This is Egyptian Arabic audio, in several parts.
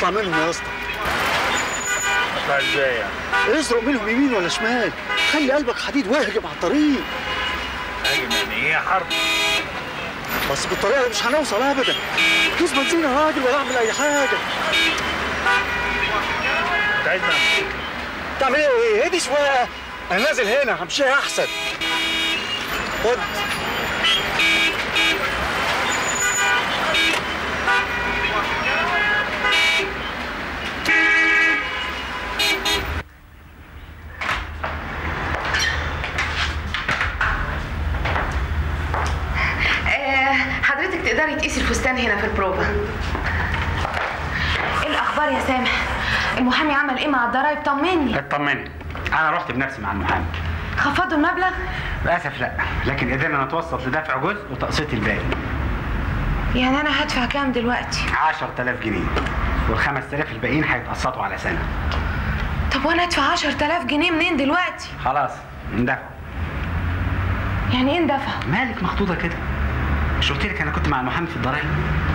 اطلع منهم يا اسطى اطلع ازاي يعني؟ ازرق منهم يمين ولا شمال خلي قلبك حديد واهجم على الطريق هاجم يعني ايه حرب؟ بس بالطريقه دي مش هنوصل ابدا كيس بنزين يا راجل ولا اعمل اي حاجه انت عايز نعمل تعمل ايه؟ اهدي شويه انا نازل هنا همشيها احسن خد آه، حضرتك تقدري تقيسي الفستان هنا في البروفا ايه الاخبار يا سامح المحامي عمل ايه مع الضرايب طمني اطمني انا رحت بنفسي مع المحامي خفضوا المبلغ للاسف لا لكن قدرنا نتوسط لدفع جزء وتقسيط الباقي يعني انا هدفع كام دلوقتي 10000 جنيه وال 5000 الباقيين هيتقسطوا على سنه طب وانا ادفع 10000 جنيه منين دلوقتي خلاص اندفع يعني ايه اندفع مالك مخطوطه كده مش قلت لك انا كنت مع المحامي في الضرايب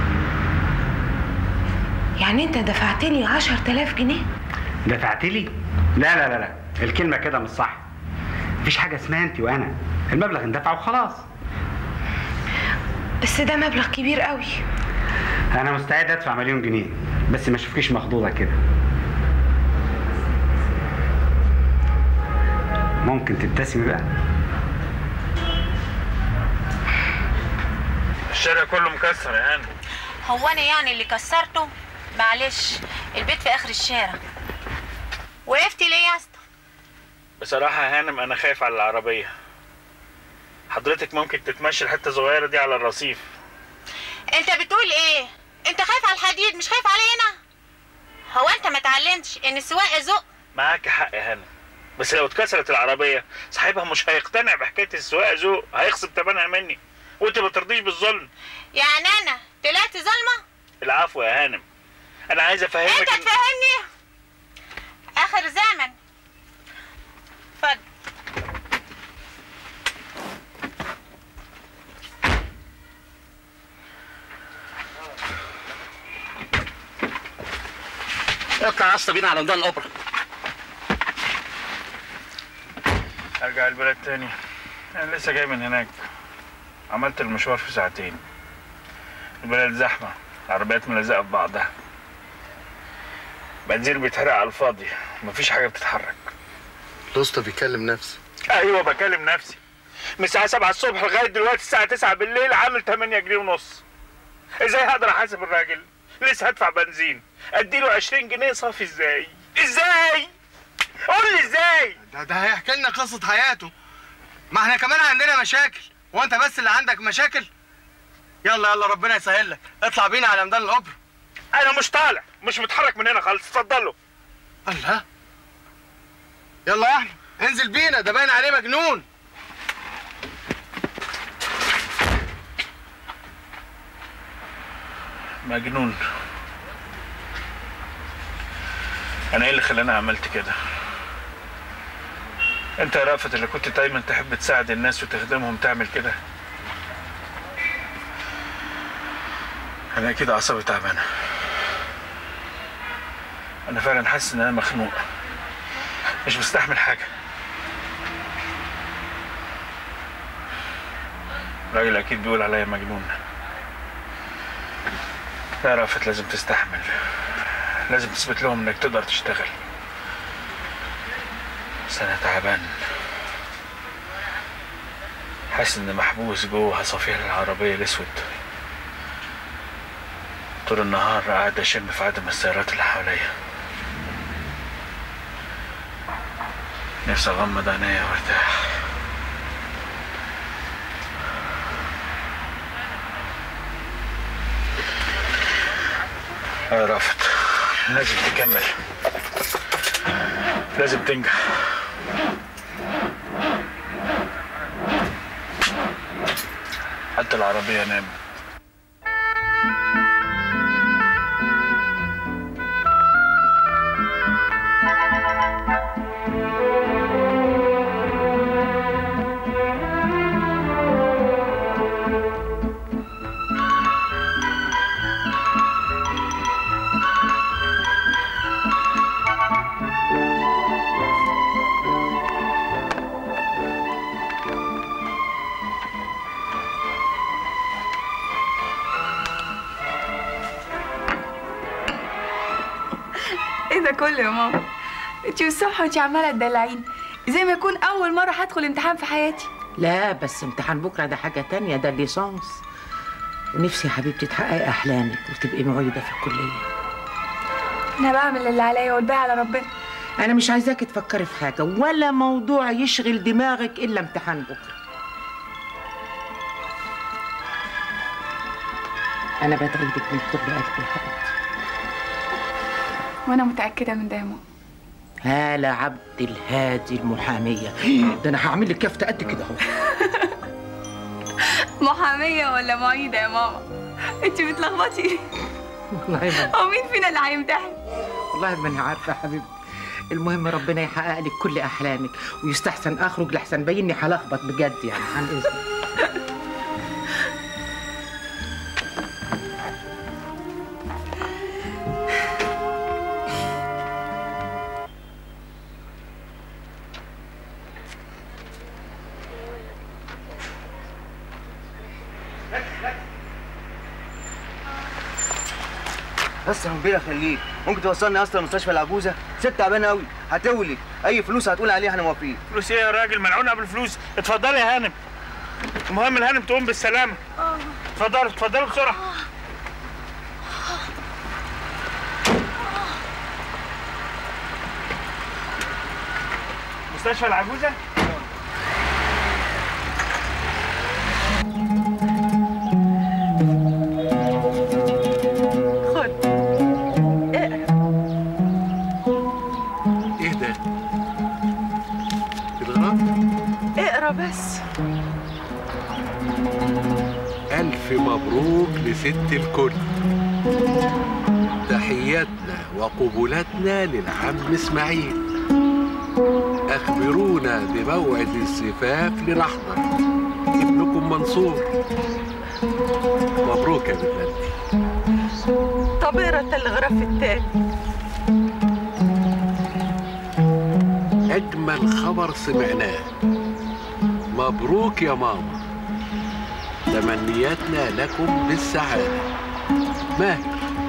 يعني انت دفعت لي 10000 جنيه دفعت لي لا لا لا لا الكلمه كده مش صح مفيش حاجه اسمها انت وانا المبلغ اندفع وخلاص بس ده مبلغ كبير قوي انا مستعد ادفع مليون جنيه بس ما اشوفكيش مخضوضه كده ممكن تبتسمي بقى الشارع كله مكسر يا هاني هو انا يعني اللي كسرته معلش البيت في اخر الشارع وقفتي ليه يا اسطى بصراحة يا هانم أنا خايف على العربية حضرتك ممكن تتمشي الحتة الصغيرة دي على الرصيف انت بتقول ايه انت خايف على الحديد مش خايف علينا هو انت ما اتعلمتش ان السواقه ذوق معاك حق يا هانم بس لو اتكسرت العربية صاحبها مش هيقتنع بحكاية السواقة ذوق هيخصم تمنها مني وانت ما ترضيش بالظلم يعني انا طلعت ظلمه العفو يا هانم انا عايز افهمك انت إن- تفهمني اخر زمن اتفضل اطلع يا اسطى بينا على ميدان الاوبرا ارجع البلد تاني انا لسه جاي من هناك عملت المشوار في ساعتين البلد زحمة العربيات ملزقة في بعضها بنزين بيتحرق على الفاضي مفيش حاجة بتتحرك الاسطى بيكلم نفسه ايوه بكلم نفسي من الساعة 7 الصبح لغاية دلوقتي الساعة 9 بالليل عامل 8 جنيه ونص ازاي هقدر احاسب الراجل؟ لسه هدفع بنزين اديله 20 جنيه صافي ازاي؟ ازاي؟ قول لي ازاي؟ ده ده هيحكي لنا قصة حياته ما احنا كمان عندنا مشاكل وانت بس اللي عندك مشاكل يلا يلا ربنا يسهل لك اطلع بينا على ميدان الاوبرا انا مش طالع مش متحرك من هنا خالص اتفضلوا الله يلا يا احمد انزل بينا ده باين عليه مجنون مجنون انا ايه اللي خلاني عملت كده انت يا رأفت اللي كنت دايما تحب تساعد الناس وتخدمهم تعمل كده انا اكيد اعصابي تعبانه انا فعلا حاسس ان انا مخنوق مش مستحمل حاجه الراجل اكيد بيقول عليا مجنون لا يا رأفت لازم تستحمل لازم تثبت لهم انك تقدر تشتغل بس انا تعبان حاسس اني محبوس جوه صفيح العربية الاسود طول النهار قاعد اشم في عدم السيارات اللي حواليا نفسي اغمض عينيا وارتاح يا رافت لازم تكمل لازم تنجح حتى العربية نامت ده كله يا ماما انتي والصبح وانتي عماله تدلعيني زي ما يكون اول مره هدخل امتحان في حياتي لا بس امتحان بكره ده حاجه تانية ده الليسانس ونفسي يا حبيبتي تحققي احلامك وتبقي معيده في الكليه انا بعمل اللي عليا والباقي على ربنا انا مش عايزاكي تفكري في حاجه ولا موضوع يشغل دماغك الا امتحان بكره انا بدعي لك من كل قلبي يا حبيبتي وانا متاكده من ده يا ماما هالة عبد الهادي المحامية ده أنا هعمل لك كفة قد كده أهو محاميه ولا معيده يا ماما انتي بتلخبطي والله ما هو مين فينا اللي هيمتحن والله ما أنا عارفة يا حبيبتي المهم ربنا يحقق لك كل أحلامك ويستحسن أخرج لحسن بيني هلخبط بجد يعني عن إذنك بس يا ربنا يخليك ممكن توصلني اصلا مستشفى العجوزه ست تعبانه قوي هتولي اي فلوس هتقول عليها احنا موافقين فلوس ايه يا راجل ملعونه بالفلوس اتفضلي يا هانم المهم الهانم تقوم بالسلامه اتفضلوا اتفضلوا بسرعه مستشفى العجوزه خد ايه ده؟ الغرام اقرا بس ألف مبروك لست الكل تحياتنا وقبولاتنا للعم إسماعيل أخبرونا بموعد الزفاف لنحضر ابنكم منصور مبروك يا بنتي طب اقرا التلغراف التاني أجمل خبر سمعناه مبروك يا ماما تمنياتنا لكم بالسعادة ماهر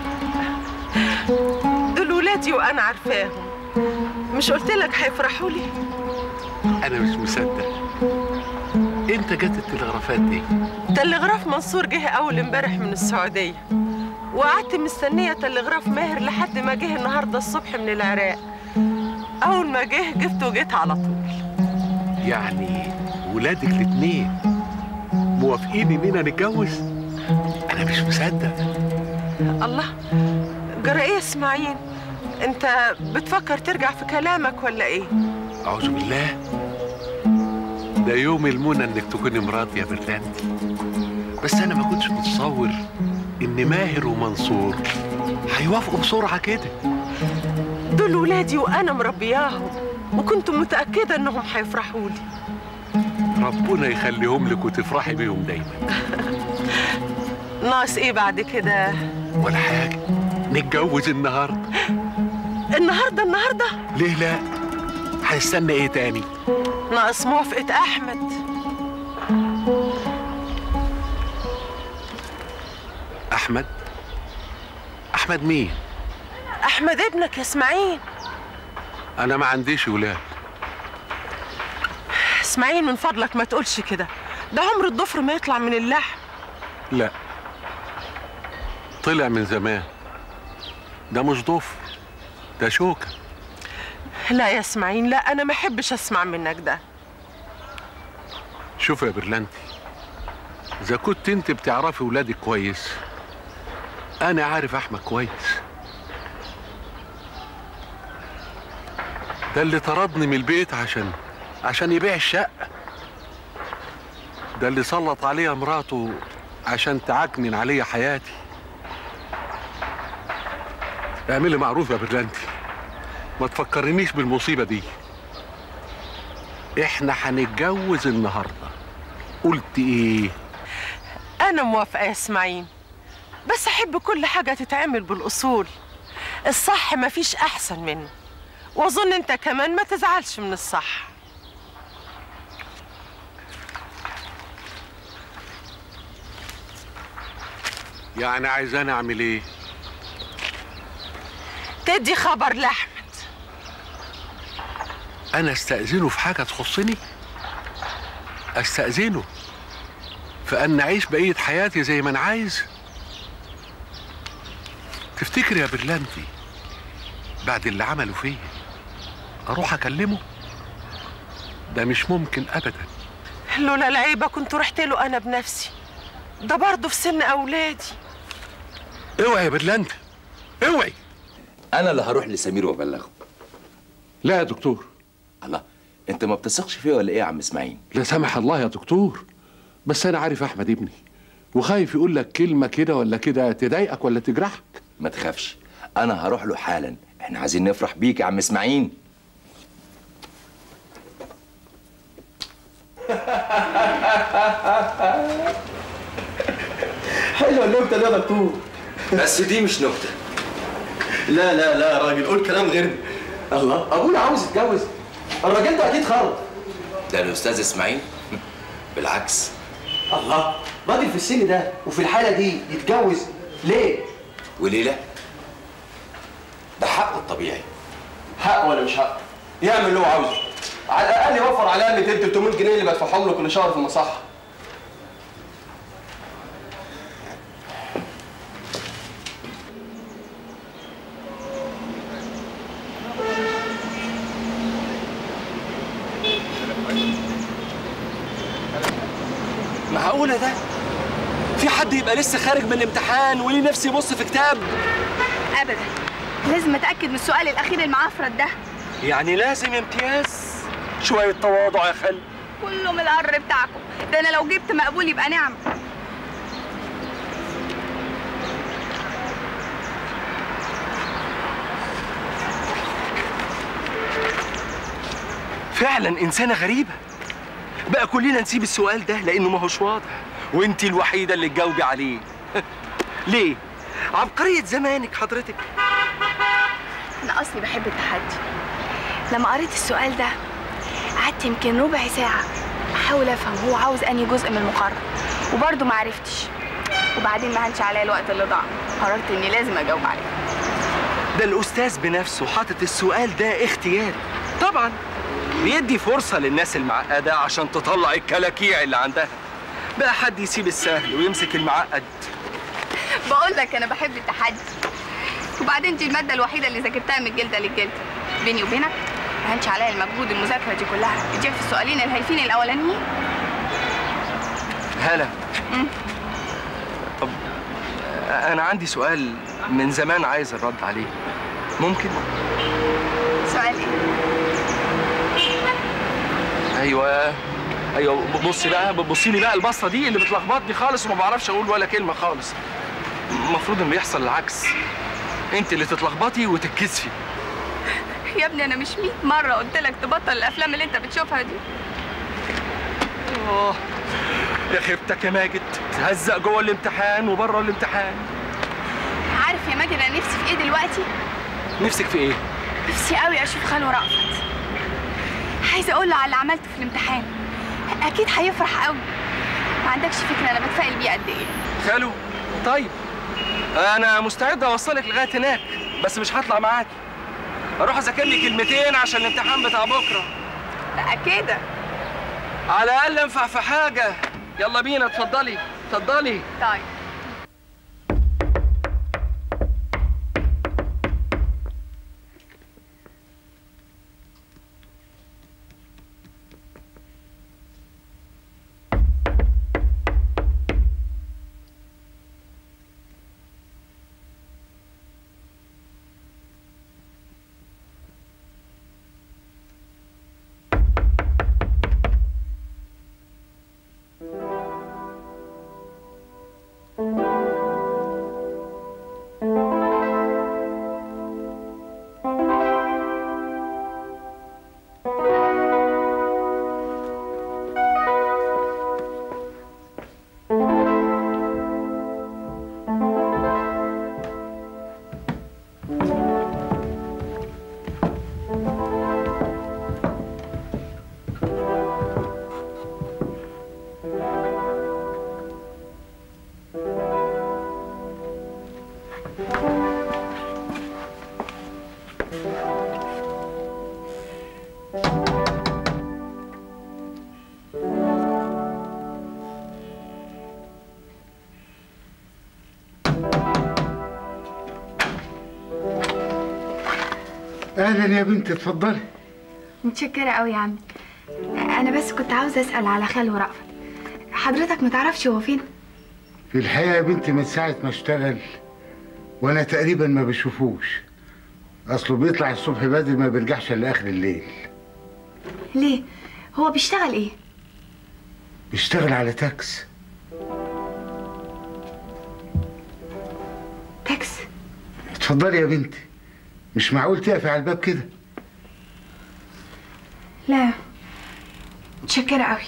دول ولادي وانا عارفاهم مش قلت لك هيفرحوا لي أنا مش مصدق إمتى جت التلغرافات دي؟ تلغراف منصور جه اول امبارح من السعوديه وقعدت مستنيه تلغراف ماهر لحد ما جه النهارده الصبح من العراق اول ما جه جبته وجيت على طول يعني ولادك الاتنين موافقين إننا نتجوز؟ أنا مش مصدق الله جرى ايه يا اسماعيل انت بتفكر ترجع في كلامك ولا ايه أعوذ بالله ده يوم المنى إنك تكوني مراتي يا برلانتي بس أنا ما كنتش متصور إن ماهر ومنصور هيوافقوا بسرعة كده دول ولادي وانا مربياهم وكنت متاكده انهم هيفرحوا لي ربنا يخليهم لك وتفرحي بيهم دايما ناقص ايه بعد كده ولا حاجة نتجوز النهاردة النهارده النهارده ليه لا؟ هنستنى إيه تاني؟ ناقص موافقه احمد أحمد أحمد مين؟ احمد ابنك يا اسماعيل أنا ما عنديش ولاد اسماعيل من فضلك ما تقولش كده ده عمر الضفر ما يطلع من اللحم لا طلع من زمان ده مش ضفر ده شوكة لا يا اسماعيل لا انا ما احبش اسمع منك ده شوف يا برلانتي إذا كنت أنت بتعرفي ولادك كويس أنا عارف أحمد كويس ده اللي طردني من البيت عشان عشان يبيع الشقة ده اللي سلط عليا مراته عشان تعكنن عليا حياتي اعملي معروف يا برلانتي ما تفكرنيش بالمصيبة دي احنا هنتجوز النهارده قلت ايه انا موافقه يا اسماعيل بس احب كل حاجه تتعمل بالاصول الصح مفيش احسن منه واظن انت كمان ما تزعلش من الصح يعني عايزاني اعمل ايه تدي خبر لحم انا استاذنه في حاجه تخصني استاذنه في ان اعيش بقيه حياتي زي ما انا عايز تفتكر يا برلانتي بعد اللي عمله فيا اروح اكلمه ده مش ممكن ابدا لولا العيبه كنت رحت له انا بنفسي ده برضه في سن اولادي اوعي يا برلانتي اوعي انا اللي هروح لسمير وابلغه لا يا دكتور الله انت ما بتثقش فيه ولا ايه يا عم اسماعيل لا سامح الله يا دكتور بس انا عارف احمد ابني وخايف يقول لك كلمه كده ولا كده تضايقك ولا تجرحك ما تخافش انا هروح له حالا احنا عايزين نفرح بيك يا عم اسماعيل حلوه النكته دي يا دكتور بس دي مش نكته لا لا لا يا راجل قول كلام غير الله ابويا عاوز يتجوز الراجل ده اكيد خرج ده الاستاذ اسماعيل بالعكس الله راجل في السن ده وفي الحاله دي يتجوز ليه وليه لا ده حقه الطبيعي حق ولا مش حق يعمل اللي هو عاوزه على الاقل يوفر عليها 200 300 جنيه اللي بدفعهم له كل شهر في المصحه معقولة ده؟ في حد يبقى لسه خارج من الامتحان وليه نفسه يبص في كتاب؟ ابدا لازم اتاكد من السؤال الاخير المعفرت ده يعني لازم امتياز شوية تواضع يا خل كله من القر بتاعكم ده انا لو جبت مقبول يبقى نعم فعلا إنسانة غريبة بقى كلنا نسيب السؤال ده لأنه ما هوش واضح وانت الوحيدة اللي تجاوبي عليه ليه؟ عبقرية زمانك حضرتك انا اصلي بحب التحدي لما قريت السؤال ده قعدت يمكن ربع ساعه احاول افهم هو عاوز انهي جزء من المقرر وبرضه ما عرفتش وبعدين ما هنش عليا الوقت اللي ضاع قررت اني لازم اجاوب عليه ده الأستاذ بنفسه حاطط السؤال ده اختياري طبعا بيدي فرصة للناس المعقدة عشان تطلع الكلاكيع اللي عندها بقى حد يسيب السهل ويمسك المعقد بقول لك انا بحب التحدي وبعدين دي الماده الوحيده اللي ذاكرتها من الجلده للجلده بيني وبينك ما هنش عليا المجهود المذاكره دي كلها اديها في السؤالين الهايفين الاولانيين هلا طب أنا عندي سؤال من زمان عايز الرد عليه ممكن؟ سؤال ايه ايوه ايوه بصي بقى بصي لي بقى البصه دي اللي بتلخبطني خالص وما بعرفش اقول ولا كلمه خالص المفروض انه يحصل العكس انت اللي تتلخبطي وتتكسفي يا ابني انا مش 100 مره قلت لك تبطل الافلام اللي انت بتشوفها دي اه يا خيبتك يا ماجد تهزق جوه الامتحان وبره الامتحان عارف يا ماجد انا نفسي في ايه دلوقتي نفسك في ايه نفسي قوي اشوف خالو رأفت عايزه اقول له على اللي عملته في الامتحان اكيد هيفرح قوي ما عندكش فكره انا بتفائل بيه قد ايه خالو طيب انا مستعد اوصلك لغايه هناك بس مش هطلع معاكي اروح اذاكر لي كلمتين عشان الامتحان بتاع بكره بقى كده على الاقل انفع في حاجه يلا بينا اتفضلي اتفضلي طيب اهلا يا بنتي اتفضلي متشكرة قوي يا عمي أنا بس كنت عاوزة أسأل على خالو رأفت حضرتك متعرفش هو فين؟ في الحقيقه يا بنتي من ساعه ما اشتغل وانا تقريبا ما بشوفوش اصله بيطلع الصبح بدري ما بيرجعش الا اخر الليل ليه؟ هو بيشتغل إيه؟ بيشتغل على تاكس تاكس اتفضلي يا بنتي مش معقول تقفي على الباب كده لا متشكرة قوي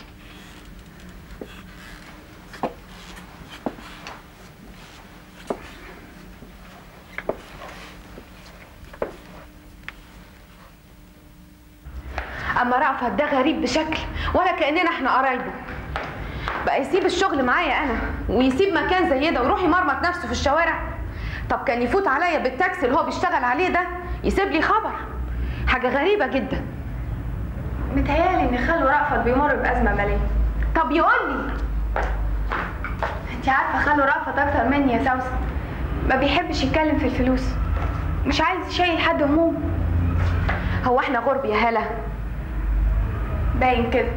اما رأفت ده غريب بشكل ولا كاننا احنا قرايبه بقى يسيب الشغل معايا انا ويسيب مكان زي ده ويروح يمرمط نفسه في الشوارع طب كان يفوت عليا بالتاكسي اللي هو بيشتغل عليه ده يسيب لي خبر حاجه غريبه جدا متهيألي إن خالو رأفت بيمر بأزمة مالية طب يقول لي أنت عارفة خالو رأفت أكتر مني يا سوسن ما بيحبش يتكلم في الفلوس مش عايز يشيل حد هموم هو احنا غرب يا هلا باين كده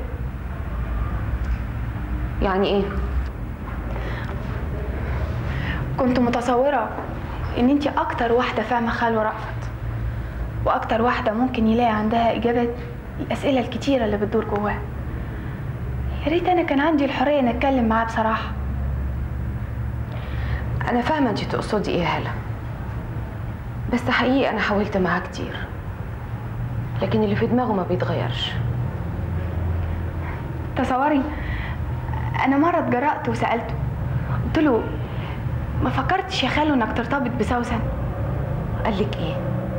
يعني ايه كنت متصورة إن أنت أكتر واحدة فاهمة خالو رأفت وأكتر واحدة ممكن يلاقي عندها إجابات الأسئلة الكتيرة اللي بتدور جواه يا ريت أنا كان عندي الحرية إن أتكلم معاه بصراحة انا فاهمه انت تقصدي ايه يا هلا بس حقيقي انا حاولت معاه كتير لكن اللي في دماغه ما بيتغيرش تصوري أنا مرة اتجرأت وسألته قلت له ما فكرتش يا خالو إنك ترتبط بسوسن قال لك ايه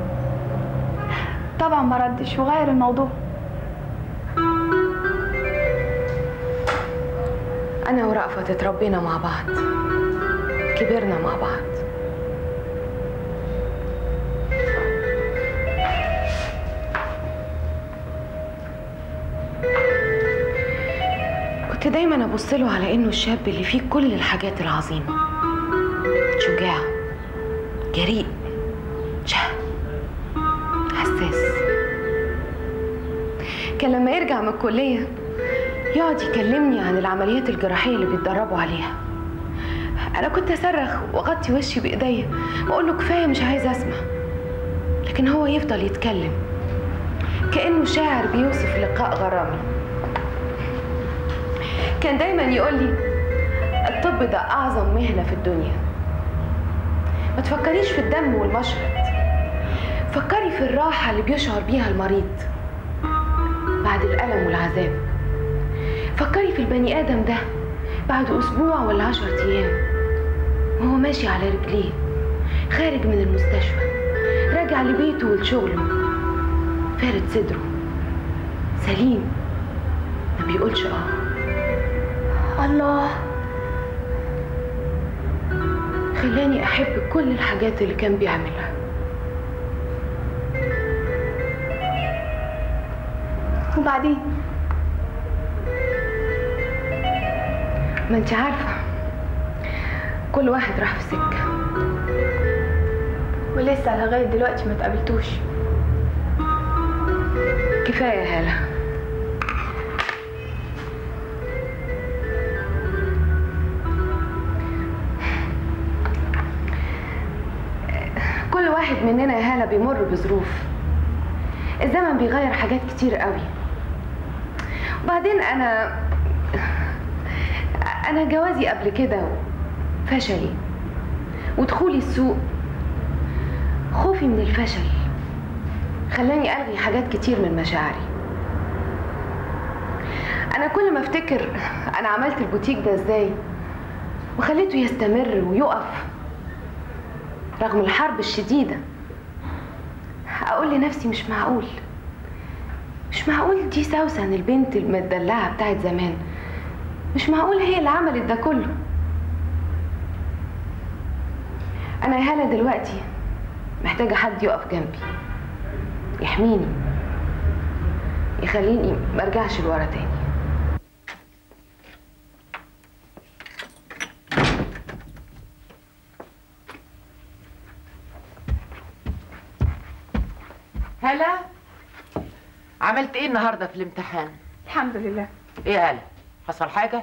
طبعا ما ردش وغير الموضوع انا ورأفت اتربينا مع بعض كبرنا مع بعض كنت دايما ابص له على انه الشاب اللي فيه كل الحاجات العظيمه شجاع جريء شه حساس كان لما يرجع من الكليه يقعد يكلمني عن العمليات الجراحيه اللي بيتدربوا عليها انا كنت اصرخ واغطي وشي بايديا واقول له كفايه مش عايزه اسمع لكن هو يفضل يتكلم كانه شاعر بيوصف لقاء غرامي كان دايما يقول لي الطب ده اعظم مهنه في الدنيا ما تفكريش في الدم والمشرط فكري في الراحه اللي بيشعر بيها المريض بعد الالم والعذاب فكري في البني ادم ده بعد اسبوع ولا عشرة ايام وهو ماشي على رجليه خارج من المستشفى راجع لبيته ولشغله فارد صدره سليم ما بيقولش اه الله خلاني احب كل الحاجات اللي كان بيعملها وبعدين ما انت عارفه كل واحد راح في سكه ولسه لغاية دلوقتي ما تقابلتوش كفايه يا هاله كل واحد مننا يا هاله بيمر بظروف الزمن بيغير حاجات كتير قوي وبعدين انا انا جوازي قبل كده فشلي ودخولي السوق خوفي من الفشل خلاني الغي حاجات كتير من مشاعري انا كل ما افتكر انا عملت البوتيك ده ازاي وخليته يستمر ويقف رغم الحرب الشديدة اقول لنفسي مش معقول مش معقول دي سوسن البنت المدلعة بتاعت زمان مش معقول هي اللي عملت ده كله انا يا هلا دلوقتي محتاجة حد يقف جنبي يحميني يخليني ما ارجعش لورا تاني هلا عملت ايه النهارده في الامتحان الحمد لله ايه يا هلا حصل حاجه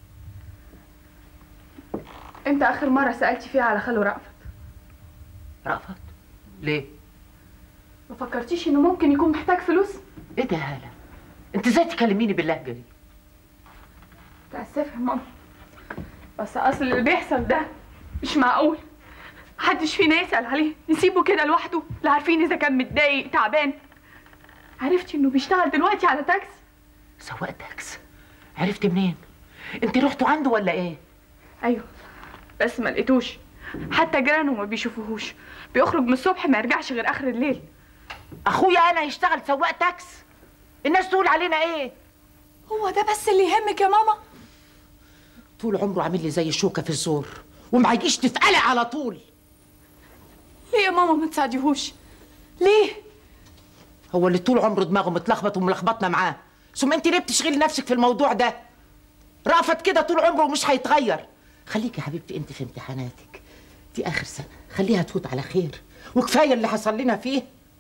امتى اخر مره سالتي فيها على خاله رأفت رأفت ليه ما فكرتيش انه ممكن يكون محتاج فلوس ايه ده يا هلا انت ازاي تكلميني باللهجه دي متاسفه يا ماما بس اصل اللي بيحصل ده مش معقول محدش فينا يسال عليه نسيبه كده لوحده لا عارفين اذا كان متضايق تعبان عرفتي انه بيشتغل دلوقتي على تاكسي سواق تاكس عرفت منين انت رحتوا عنده ولا ايه ايوه بس ما لقيتوش حتى جيرانه ما بيشوفوهوش بيخرج من الصبح ما يرجعش غير اخر الليل اخويا انا يشتغل سواق تاكس الناس تقول علينا ايه هو ده بس اللي يهمك يا ماما طول عمره عامل لي زي الشوكه في الزور وما يجيش تتقلق على طول ليه يا ماما ما تساعديهوش ليه هو اللي طول عمره دماغه متلخبط وملخبطنا معاه ثم انت ليه بتشغلي نفسك في الموضوع ده رأفت كده طول عمره ومش هيتغير خليكي يا حبيبتي انت في امتحاناتك دي اخر سنه خليها تفوت على خير وكفايه اللي حصل لنا فيه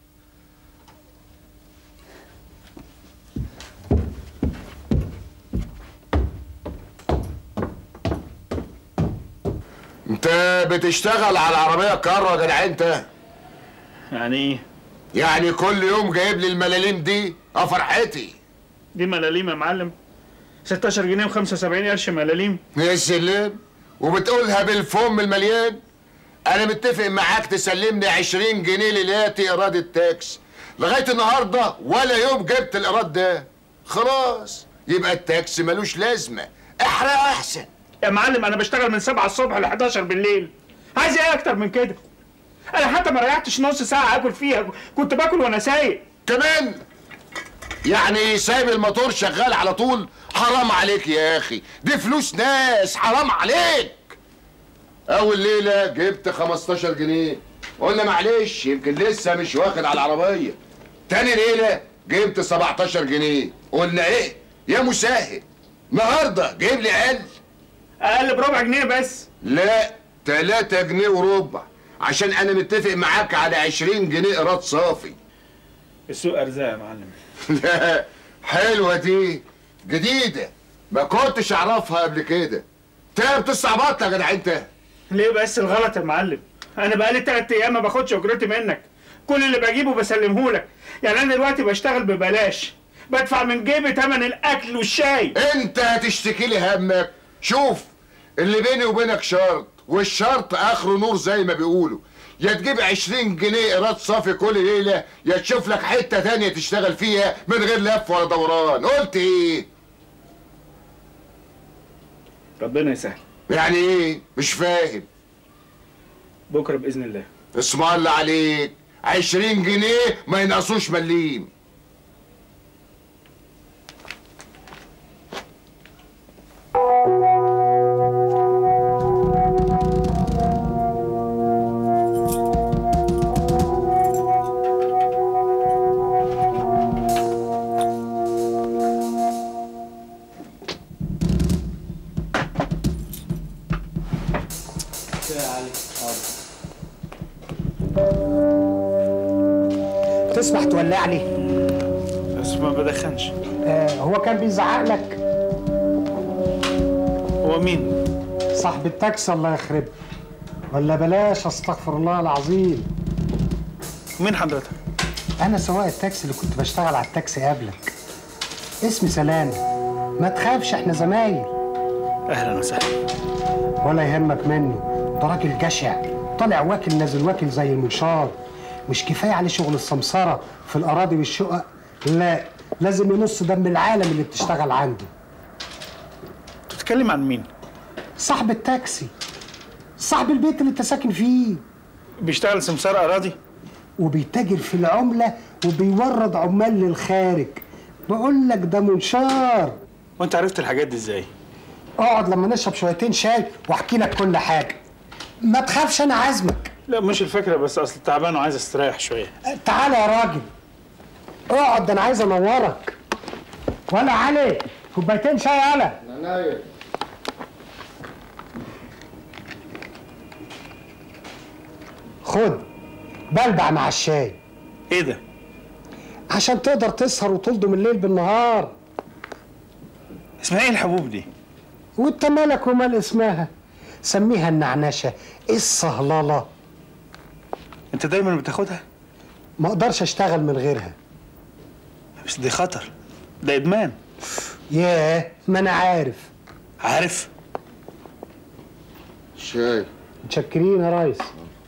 انت بتشتغل على العربية كارو يا جدع انت يعني ايه؟ يعني كل يوم جايب لي الملاليم دي اه فرحتي دي ملاليم يا معلم 16 جنيه و75 قرش ملاليم يا سلام وبتقولها بالفم المليان انا متفق معاك تسلمني 20 جنيه ليلاتي ايراد التاكس لغايه النهارده ولا يوم جبت الايراد ده خلاص يبقى التاكس ملوش لازمه احرق احسن يا معلم انا بشتغل من 7 الصبح ل 11 بالليل عايز ايه اكتر من كده انا حتى ما ريحتش نص ساعه اكل فيها كنت باكل وانا سايق كمان يعني سايب الموتور شغال على طول حرام عليك يا اخي دي فلوس ناس حرام عليك اول ليله جبت 15 جنيه قلنا معلش يمكن لسه مش واخد على العربيه تاني ليله جبت 17 جنيه قلنا ايه يا مساهل النهارده جايب لي اقل اقل بربع جنيه بس لا 3 جنيه وربع عشان انا متفق معاك على 20 جنيه ايراد صافي السوق ارزاق يا معلم لا حلوه دي جديده ما كنتش اعرفها قبل كده انت بتستعبط يا جدع انت ليه بس الغلط يا معلم انا بقالي تلات ايام ما باخدش اجرتي منك كل اللي بجيبه بسلمه لك يعني انا دلوقتي بشتغل ببلاش بدفع من جيبي تمن الاكل والشاي انت هتشتكي لي همك شوف اللي بيني وبينك شرط والشرط اخره نور زي ما بيقولوا يا تجيب 20 جنيه ايراد صافي كل ليله يا تشوف لك حته تانية تشتغل فيها من غير لف ولا دوران قلت ايه ربنا يسهل يعني ايه مش فاهم بكره باذن الله اسم الله عليك 20 جنيه ما ينقصوش مليم يا علي تسمح تولع لي بس ما بدخنش آه هو كان بيزعق لك هو مين صاحب التاكسي الله يخرب ولا بلاش استغفر الله العظيم مين حضرتك انا سواق التاكسي اللي كنت بشتغل على التاكسي قبلك اسمي سلام ما تخافش احنا زمايل اهلا وسهلا ولا يهمك مني ده راجل جشع طالع واكل نازل واكل زي المنشار مش كفايه عليه شغل السمسره في الاراضي والشقق لا لازم ينص دم العالم اللي بتشتغل عنده بتتكلم عن مين صاحب التاكسي صاحب البيت اللي انت ساكن فيه بيشتغل سمسار اراضي وبيتاجر في العمله وبيورد عمال للخارج بقول لك ده منشار وانت عرفت الحاجات دي ازاي اقعد لما نشرب شويتين شاي واحكي لك كل حاجه ما تخافش انا عازمك لا مش الفكره بس اصل تعبان وعايز استريح شويه تعالى يا راجل اقعد ده انا عايز انورك ولا علي كوبايتين شاي على عناية خد بلبع مع الشاي ايه ده عشان تقدر تسهر وتلضم الليل بالنهار اسمها ايه الحبوب دي وانت مالك ومال اسمها سميها النعنشه الصهلله انت دايما بتاخدها ما اقدرش اشتغل من غيرها بس دي خطر ده ادمان ياه ما انا عارف عارف شاي متشكرين يا ريس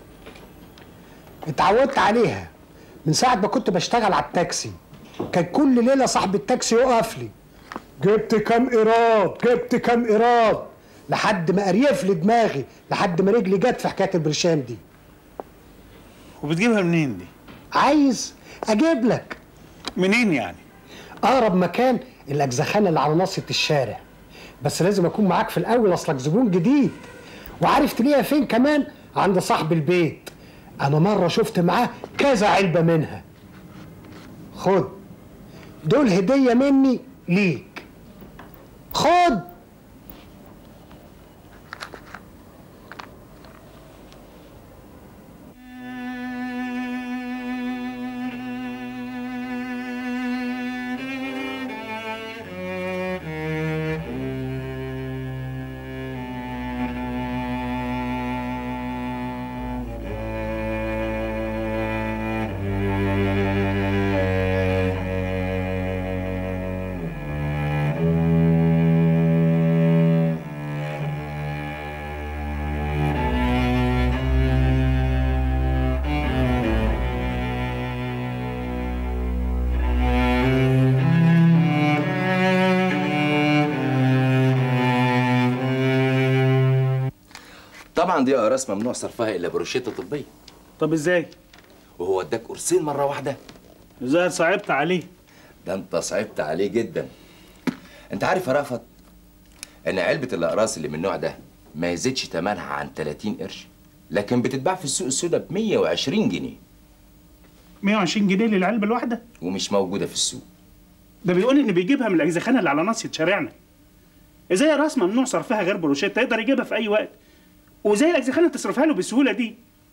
اتعودت عليها من ساعة ما كنت بشتغل على التاكسي كان كل ليلة صاحب التاكسي يقف لي جبت كام ايراد جبت كام ايراد لحد ما قريف لي دماغي لحد ما رجلي جت في حكاية البرشام دي وبتجيبها منين دي عايز اجيب لك منين يعني اقرب مكان الاجزخانه اللي على ناصيه الشارع بس لازم اكون معاك في الاول اصلك زبون جديد وعارف تلاقيها فين كمان عند صاحب البيت انا مره شفت معاه كذا علبه منها خد دول هديه مني ليك خد طبعا دي اقراص ممنوع صرفها الا بروشته طبيه طب ازاي وهو اداك قرصين مره واحده ازاي صعبت عليه ده انت صعبت عليه جدا انت عارف يا رأفت ان علبه الاقراص اللي من النوع ده ما يزيدش ثمنها عن 30 قرش لكن بتتباع في السوق السوداء ب 120 جنيه 120 جنيه للعلبه الواحده ومش موجوده في السوق ده بيقول ان بيجيبها من الاجزخانه اللي على ناصيه شارعنا ازاي راس ممنوع صرفها غير بروشيت يقدر يجيبها في اي وقت وازاي الاجزخانه تصرفها له بالسهوله دي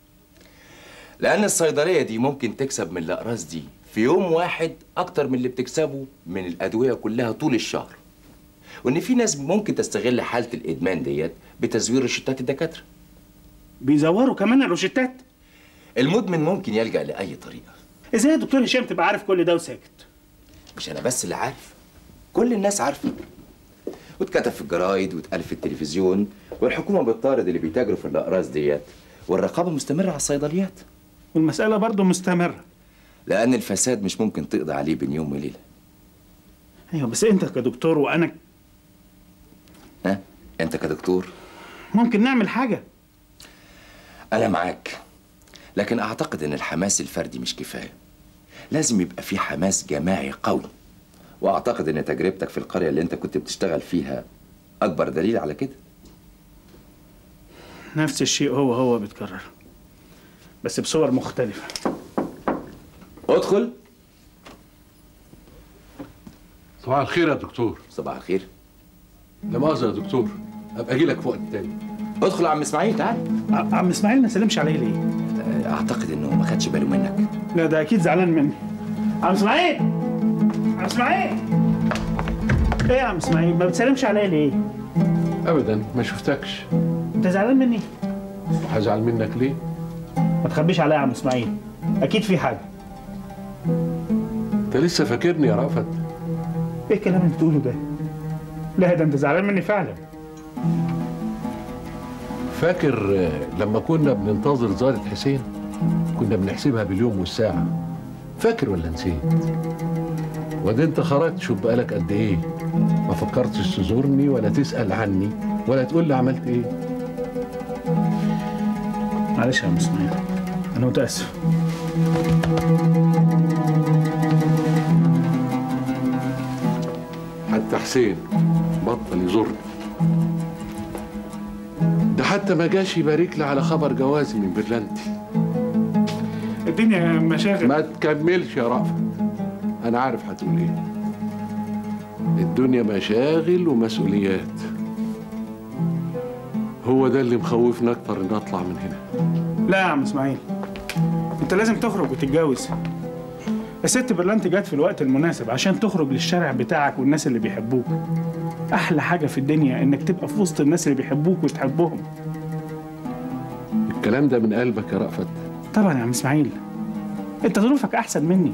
لان الصيدليه دي ممكن تكسب من الاقراص دي في يوم واحد اكتر من اللي بتكسبه من الادويه كلها طول الشهر وان في ناس ممكن تستغل حاله الادمان ديت بتزوير روشتات الدكاتره بيزوروا كمان الروشتات المدمن ممكن يلجا لاي طريقه ازاي يا دكتور هشام تبقى عارف كل ده وساكت مش انا بس اللي عارف كل الناس عارفه واتكتب في الجرايد واتقال في التلفزيون والحكومه بتطارد اللي بيتاجروا في الاقراص ديت والرقابه مستمره على الصيدليات والمساله برضه مستمره لان الفساد مش ممكن تقضي عليه بين يوم وليله ايوه بس انت كدكتور وانا ها انت كدكتور ممكن نعمل حاجه انا معاك لكن اعتقد ان الحماس الفردي مش كفايه لازم يبقى في حماس جماعي قوي واعتقد ان تجربتك في القريه اللي انت كنت بتشتغل فيها اكبر دليل على كده نفس الشيء هو هو بيتكرر بس بصور مختلفه ادخل صباح الخير يا دكتور صباح الخير لا مؤاخذة يا دكتور ابقى اجي لك في وقت تاني ادخل يا عم اسماعيل تعال عم اسماعيل ما سلمش عليه ليه اعتقد انه ما خدش باله منك لا ده اكيد زعلان مني عم اسماعيل عم اسماعيل ايه يا عم اسماعيل ما بتسلمش عليا ليه ابدا ما شفتكش انت زعلان مني هزعل منك ليه ما تخبيش عليا يا عم اسماعيل اكيد في حاجه انت لسه فاكرني يا رأفت ايه الكلام اللي بتقوله ده لا ده انت زعلان مني فعلا فاكر آه، لما كنا بننتظر زارة حسين كنا بنحسبها باليوم والساعة فاكر ولا نسيت وده انت خرجت شوف بقالك قد ايه ما فكرتش تزورني ولا تسأل عني ولا تقول لي عملت ايه معلش يا عم اسماعيل انا متاسف حتى حسين بطل يزورني ده حتى ما جاش يبارك لي على خبر جوازي من برلنتي الدنيا مشاغل ما تكملش يا رأفت انا عارف هتقول ايه الدنيا مشاغل ومسؤوليات هو ده اللي مخوفني اكتر ان اطلع من هنا لا يا عم اسماعيل انت لازم تخرج وتتجوز الست برلانتي جت في الوقت المناسب عشان تخرج للشارع بتاعك والناس اللي بيحبوك احلى حاجه في الدنيا انك تبقى في وسط الناس اللي بيحبوك وتحبهم الكلام ده من قلبك يا رأفت طبعا يا عم اسماعيل انت ظروفك احسن مني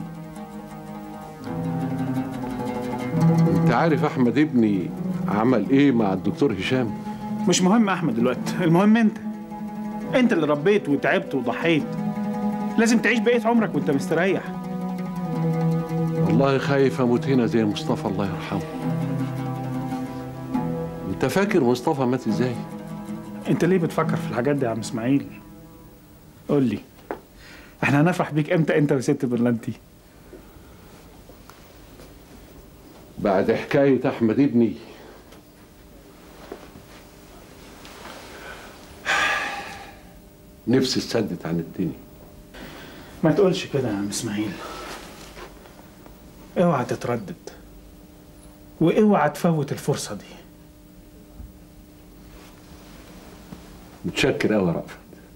انت عارف احمد ابني عمل ايه مع الدكتور هشام مش مهم احمد دلوقتي المهم انت انت اللي ربيت وتعبت وضحيت لازم تعيش بقيه عمرك وانت مستريح والله خايف اموت هنا زي مصطفى الله يرحمه انت فاكر مصطفى مات ازاي انت ليه بتفكر في الحاجات دي يا عم اسماعيل قول لي احنا هنفرح بيك امتى انت وست برلانتي بعد حكاية أحمد ابني نفسي اتسدت عن الدنيا ما تقولش كده يا عم اسماعيل اوعى تتردد واوعى تفوت الفرصه دي متشكر قوي يا رأفت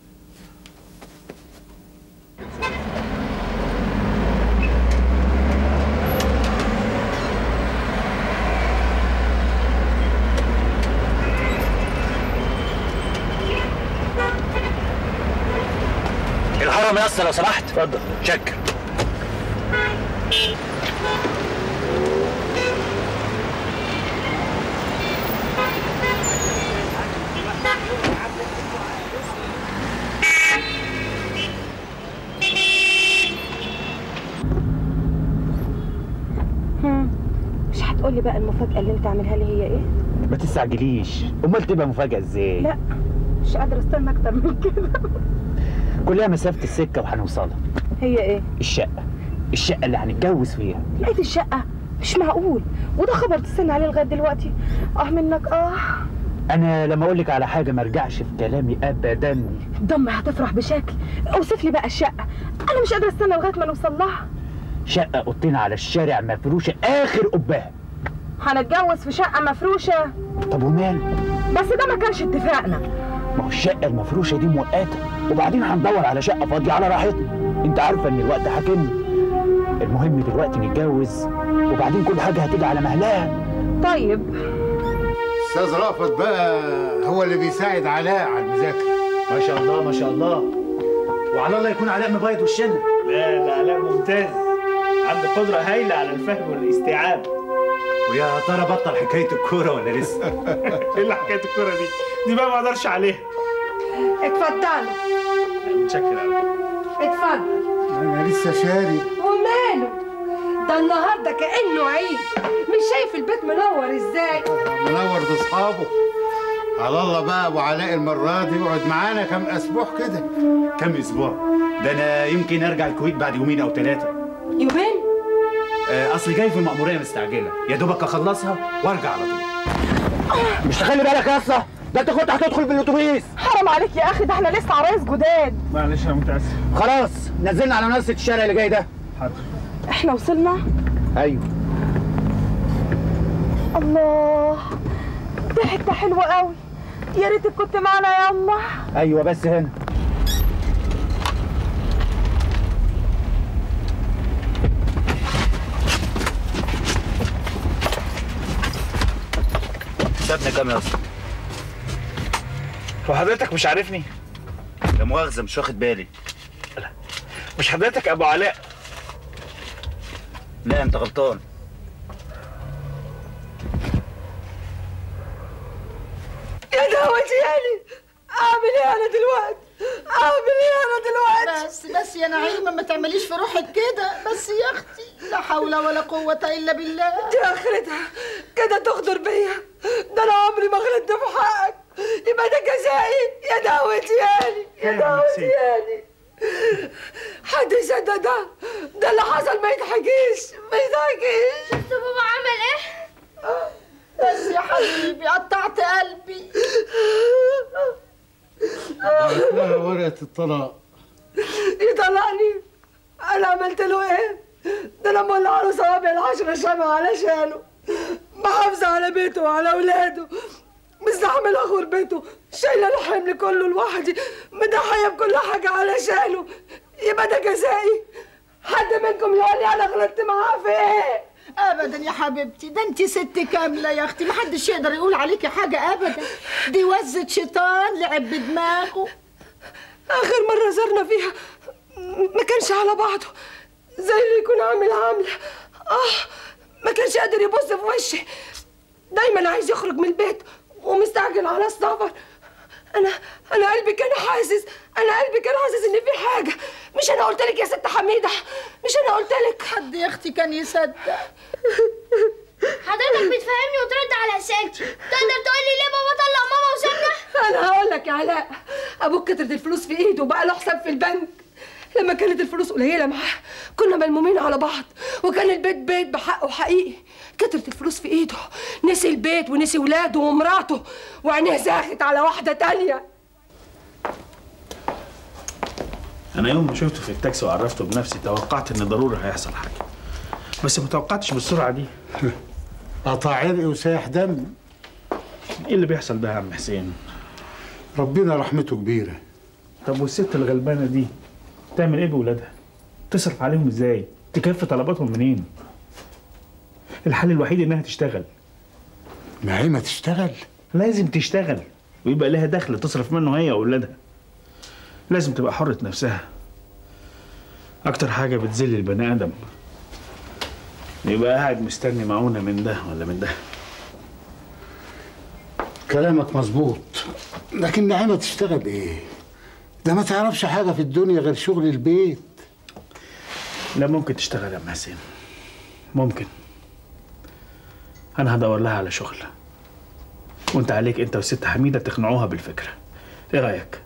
الهرم يا اسطى لو سمحت اتفضل شكر مش هتقولي بقى المفاجأة اللي انت عاملها لي هي ايه؟ ما تستعجليش امال تبقى مفاجاه ازاي لا مش قادرة استنى اكتر من كده كلها مسافه السكه وهنوصلها هي ايه؟ الشقه الشقه اللي هنتجوز فيها لقيت الشقة مش معقول وده خبر تستنى عليه لغاية دلوقتي اه منك اه انا لما اقول لك على حاجه ما ارجعش في كلامي ابدا ضم هتفرح بشكل اوصف لي بقى الشقة انا مش قادرة استنى لغاية ما نوصل لها شقه اوضتين على الشارع مفروشه اخر قبها هنتجوز في شقة مفروشة طب ومال بس ده ما كانش اتفاقنا ما هو الشقه المفروشه دي مؤقته وبعدين هندور على شقه فاضيه على راحتنا انت عارفه ان الوقت حاكمني المهم دلوقتي نتجوز وبعدين كل حاجه هتيجي على مهلها طيب استاذ رأفت بقى هو اللي بيساعد علاء على المذاكره ما شاء الله ما شاء الله وعلى الله يكون علاء مبيض وشنا لا لا لا ممتاز عنده قدره هايله على الفهم والاستيعاب ويا ترى بطل حكايه الكوره ولا لسه ايه اللي حكايه الكوره دي دي بقى ما اقدرش عليها اتفضلوا متشكر قوي اتفضل انا لسه شاري وماله ده النهارده كانه عيد مش شايف البيت منور ازاي منور باصحابه على الله بقى ابو علاء المره دي يقعد معانا كام اسبوع كده كم اسبوع ده انا يمكن ارجع الكويت بعد يومين او ثلاثه يومين آه، اصل جاي في مأمورية مستعجلة يا دوبك اخلصها وارجع على طول مش تخلي بالك يا اسطى ده انت كنت هتدخل بالاتوبيس حرام عليك يا اخي ده احنا لسه عرايس جداد معلش انا متاسف خلاص نزلنا على منصة الشارع اللي جاي ده حاضر احنا وصلنا ايوه الله ده حته حلوه قوي يا ريتك كنت معنا يا الله ايوه بس هنا حسابنا كام يا اسطى؟ هو حضرتك مش عارفني لا مؤاخذة مش واخد بالي مش حضرتك ابو علاء لا انت غلطان يا دعوتي يعني اعمل ايه انا دلوقتي اعمل ايه انا دلوقتي بس بس يا نعيمه ما تعمليش في روحك كده بس يا اختي لا حول ولا قوه الا بالله دي اخرتها كده تغدر بيا ده انا عمري ما غلطت في حقك يبقى ده جزائي يا دعوتي يعني يا دعوتي يعني حد يصدق ده ده اللي حصل ما يتحكيش ما يتحكيش شفت بابا عمل ايه بس يا حبيبي قطعت قلبي بعت لها ورقه الطلاق يطلقني انا عملت له ايه ده انا مولع له صوابع العشرة شمع علشانه محافظة على بيته وعلى أولاده مستحملة غربته شايلة الحمل كله لوحدي مضحية بكل حاجة علشانه يبقى ده جزائي حد منكم يقول لي أنا غلطت معاه في إيه؟ ابدا يا حبيبتي ده انت ست كامله يا اختي محدش يقدر يقول عليكي حاجه ابدا دي وزه شيطان لعب بدماغه آخر مرة زرنا فيها ما كانش على بعضه زي اللي يكون عامل عاملة آه ما كانش قادر يبص في وشي دايما عايز يخرج من البيت ومستعجل على السفر أنا أنا قلبي كان حاسس أنا قلبي كان حاسس إن في حاجة مش أنا قلت لك يا ست حميدة مش أنا قلت لك حد يا أختي كان يصدق حضرتك بتفهمني وترد على اسئلتي تقدر تقول لي ليه بابا طلق ماما وسابنا أنا هقول لك يا علاء أبوك كترت الفلوس في إيده وبقى له حساب في البنك لما كانت الفلوس قليلة معاه كنا ملمومين على بعض وكان البيت بيت بحقه حقيقي كترت الفلوس في إيده نسي البيت ونسي ولاده ومراته وعينيه زاغت على واحدة تانية انا يوم ما شفته في التاكسي وعرفته بنفسي توقعت ان ضروري هيحصل حاجه بس ما توقعتش بالسرعه دي قطع عرق وسايح دم ايه اللي بيحصل ده يا عم حسين ربنا رحمته كبيره طب والست الغلبانه دي تعمل ايه بولادها تصرف عليهم ازاي تكفي طلباتهم منين الحل الوحيد انها تشتغل ما هي ما تشتغل لازم تشتغل ويبقى لها دخل تصرف منه هي واولادها لازم تبقى حرة نفسها اكتر حاجة بتذل البني ادم يبقى قاعد مستني معونة من ده ولا من ده كلامك مظبوط لكن نعيمة تشتغل ايه ده ما تعرفش حاجة في الدنيا غير شغل البيت لا ممكن تشتغل يا ام حسين ممكن انا هدور لها على شغل وانت عليك انت والست حميده تقنعوها بالفكره ايه رايك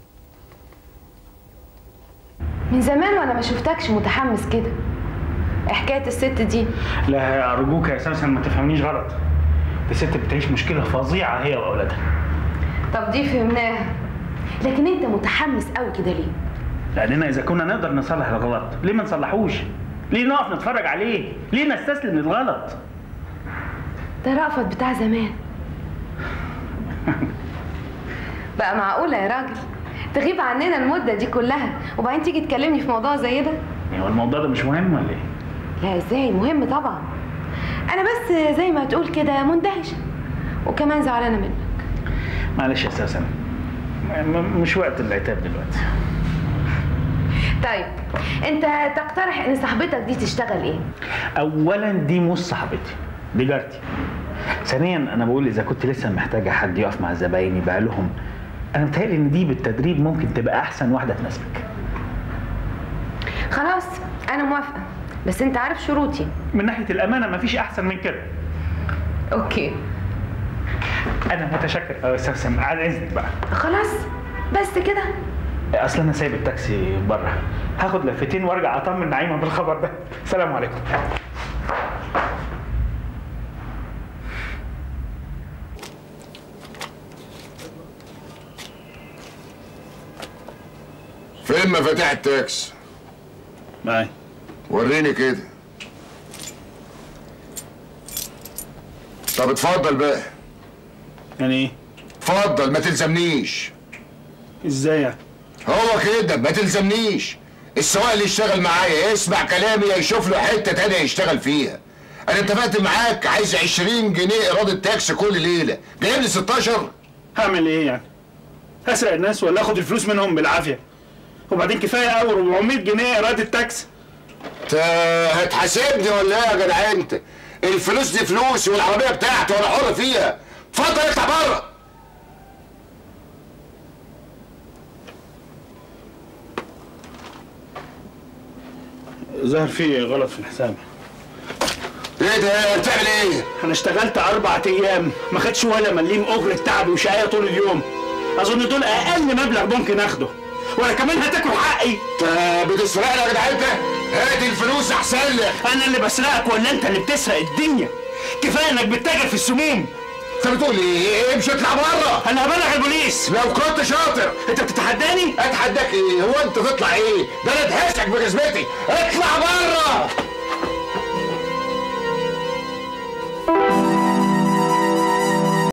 من زمان وانا ما شفتكش متحمس كده إيه حكايه الست دي لا ارجوك يا سوسن ما تفهمنيش غلط دي ست بتعيش مشكله فظيعه هي واولادها طب دي فهمناها لكن انت متحمس قوي كده ليه لاننا اذا كنا نقدر نصلح الغلط ليه ما نصلحوش ليه نقف نتفرج عليه ليه نستسلم للغلط ده رأفت بتاع زمان بقى معقولة يا راجل تغيب عننا المدة دي كلها وبعدين تيجي تكلمني في موضوع زي ده يعني هو الموضوع ده مش مهم ولا ايه لا ازاي مهم طبعا انا بس زي ما تقول كده مندهشة وكمان زعلانة منك معلش يا سوسن م- مش وقت العتاب دلوقتي طيب انت تقترح ان صاحبتك دي تشتغل ايه اولا دي مش صاحبتي دي جارتي ثانيا انا بقول اذا كنت لسه محتاجه حد يقف مع الزباين يبقى لهم انا متهيألي ان دي بالتدريب ممكن تبقى احسن واحده تناسبك خلاص انا موافقة بس انت عارف شروطي من ناحيه الامانه مفيش احسن من كده اوكي انا متشكر أوي يا سوسن على اذنك بقى خلاص بس كده اصل انا سايب التاكسي بره هاخد لفتين وارجع اطمن نعيمه بالخبر ده سلام عليكم فين مفاتيح التاكس معايا وريني كده طب اتفضل بقى يعني ايه اتفضل ما تلزمنيش ازاي يعني هو كده ما تلزمنيش السواق اللي يشتغل معايا يسمع كلامي يا يشوف له حته تانية يشتغل فيها انا اتفقت معاك عايز 20 جنيه ايراد التاكسي كل ليله جايب لي 16 هعمل ايه يعني هسرق الناس ولا اخد الفلوس منهم بالعافيه وبعدين كفايه قوي 400 جنيه ايراد التاكسي انت هتحاسبني ولا ايه يا جدع انت الفلوس دي فلوسي والعربيه بتاعتي وانا حر فيها اتفضل اطلع بره ظهر في غلط في الحساب ايه ده بتعمل ايه؟ انا اشتغلت اربع ايام ما خدش ولا مليم اجره تعب وشقايه طول اليوم اظن دول اقل مبلغ ممكن اخده ولا كمان هتاكل حقي انت بتسرقني يا جدع انت هات الفلوس احسن لك انا اللي بسرقك ولا انت اللي بتسرق الدنيا كفايه انك بتتاجر في السموم انت بتقول ايه امشي اطلع بره انا هبلغ البوليس لو كنت شاطر انت بتتحداني اتحداك ايه هو انت تطلع ايه ده انا ادهشك بجزمتي اطلع بره